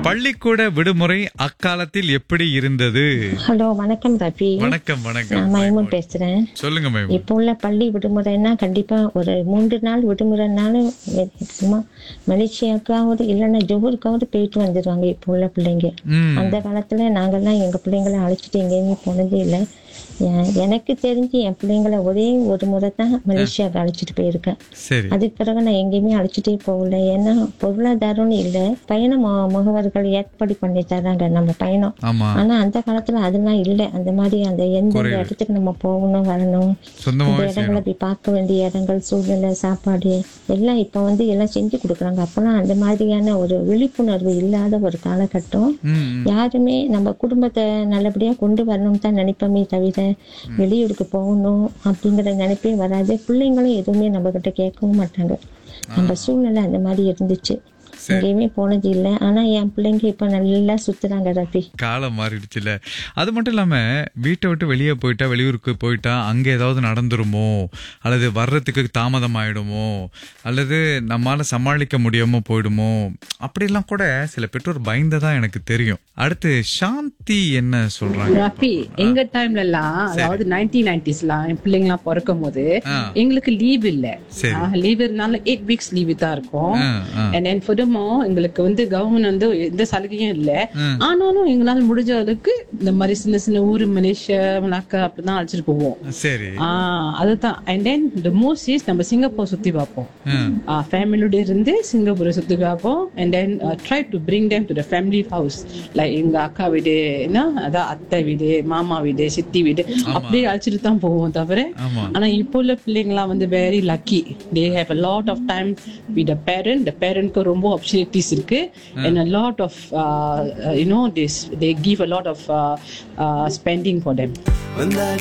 பள்ளிக்கூட விடுமுறை அக்காலத்தில் எப்படி இருந்தது ஹலோ வணக்கம் ரவி வணக்கம் வணக்கம் நான் மைமூன் பேசுறேன் சொல்லுங்க மேம் இப்போ உள்ள பள்ளி விடுமுறைன்னா கண்டிப்பா ஒரு மூன்று நாள் விடுமுறைனாலும் சும்மா மலேசியாவுக்காவது இல்லைன்னா ஜோஹருக்காவது போயிட்டு வந்துடுவாங்க இப்போ உள்ள பிள்ளைங்க ம் அந்த காலத்துல நாங்கெல்லாம் எங்க பிள்ளைங்களை அழைச்சிட்டு எங்கேயுமே போனதே இல்லை எ- எனக்கு தெரிஞ்சு என் பிள்ளைங்களை ஒரே ஒரு முறை தான் மலேசியாவுக்கு அழைச்சிட்டு போயிருக்கேன் சரி அதுக்கு பிறகு நான் எங்கேயுமே அழைச்சிட்டே போகல ஏன்னா பொருளாதாரம்னு இல்லை பயண மு- முகவர்கள் ஏற்பாடு பண்ணி தராங்க நம்ம பயணம் ஆமா ஆனா அந்த காலத்துல அதெல்லாம் இல்லை அந்த மாதிரி அந்த எந்த குறைவு. இடத்துக்கு நம்ம போகணும் வரணும் இந்த சொந்தமாவே இடங்களை செய்யணும் போய் பார்க்க வேண்டிய இடங்கள் சூழ்நிலை சாப்பாடு எல்லாம் இப்ப வந்து எல்லாம் செஞ்சு கொடுக்குறாங்க அப்பெல்லாம் அந்த மாதிரியான ஒரு விழிப்புணர்வு இல்லாத ஒரு காலகட்டம் ம், ம். யாருமே நம்ம குடும்பத்தை நல்லபடியா கொண்டு வரணும்னு தான் நினைப்போமே தவிர வெளியூருக்கு போகணும் அப்படிங்கிற நினைப்பே வராது பிள்ளைங்களும் எதுவுமே நம்ம கிட்ட கேட்கவும் மாட்டாங்க நம்ம சூழ்நிலை அந்த மாதிரி இருந்துச்சு சரி. எங்கேயுமே போனது இல்லை ஆனா என் பிள்ளைங்க இப்ப நல்லா சுத்துறாங்க ரவி காலம் மாறிடுச்சுல அது மட்டும் இல்லாம வீட்டை விட்டு வெளியே போயிட்டா வெளியூருக்கு போயிட்டா அங்க ஏதாவது நடந்துருமோ அல்லது வர்றதுக்கு தாமதம் ஆயிடுமோ அல்லது நம்மால சமாளிக்க முடியாம போயிடுமோ அப்படிலாம் கூட சில பெற்றோர் பயந்ததா எனக்கு தெரியும் அடுத்து சாந்தி என்ன சொல்றாங்க ரஃபி எங்க டைம்ல எல்லாம் அதாவது நைன்டீன் நைன்டிஸ்லாம் என் பிள்ளைங்க எல்லாம் பிறக்கும் போது ஆ. எங்களுக்கு லீவ் இல்ல சரி. லீவ் இருந்தாலும் எயிட் வீக்ஸ் லீவ் தான் இருக்கும் ஆ, ஆ. அண்ட் தென் ஃபுடமோ எங்களுக்கு வந்து கவர்மெண்ட் வந்து எந்த சலுகையும் இல்ல ம். ஆனாலும் எங்களால முடிஞ்ச அளவுக்கு இந்த மாதிரி சின்ன சின்ன ஊர் மலேசியா மலாக்கா அப்படிதான் அழைச்சிட்டு போவோம் சரி ஆஹ் அதுதான் and then the most is நம்ம சிங்கப்பூர் சுத்தி பார்ப்போம் ம். ஃபேமிலியோட இருந்து சிங்கப்பூரை சுத்தி பார்ப்போம் and then try to bring them to the family house like எங்க அக்கா வீடு என்ன அதான் அத்தை வீடு மாமா வீடு சித்தி வீடு அப்படியே அழைச்சிட்டு தான் போவோம் தவிர ஆமா ஆனா இப்போ உள்ள பிள்ளைங்களாம் வந்து very lucky they have a lot of time with the parent the பேரண்ட்க்கு ரொம்ப ஆப்பர்ச்சுனிட்டிஸ் இருக்கு and a lot of you know this they give a lot of spending for them வந்தாடி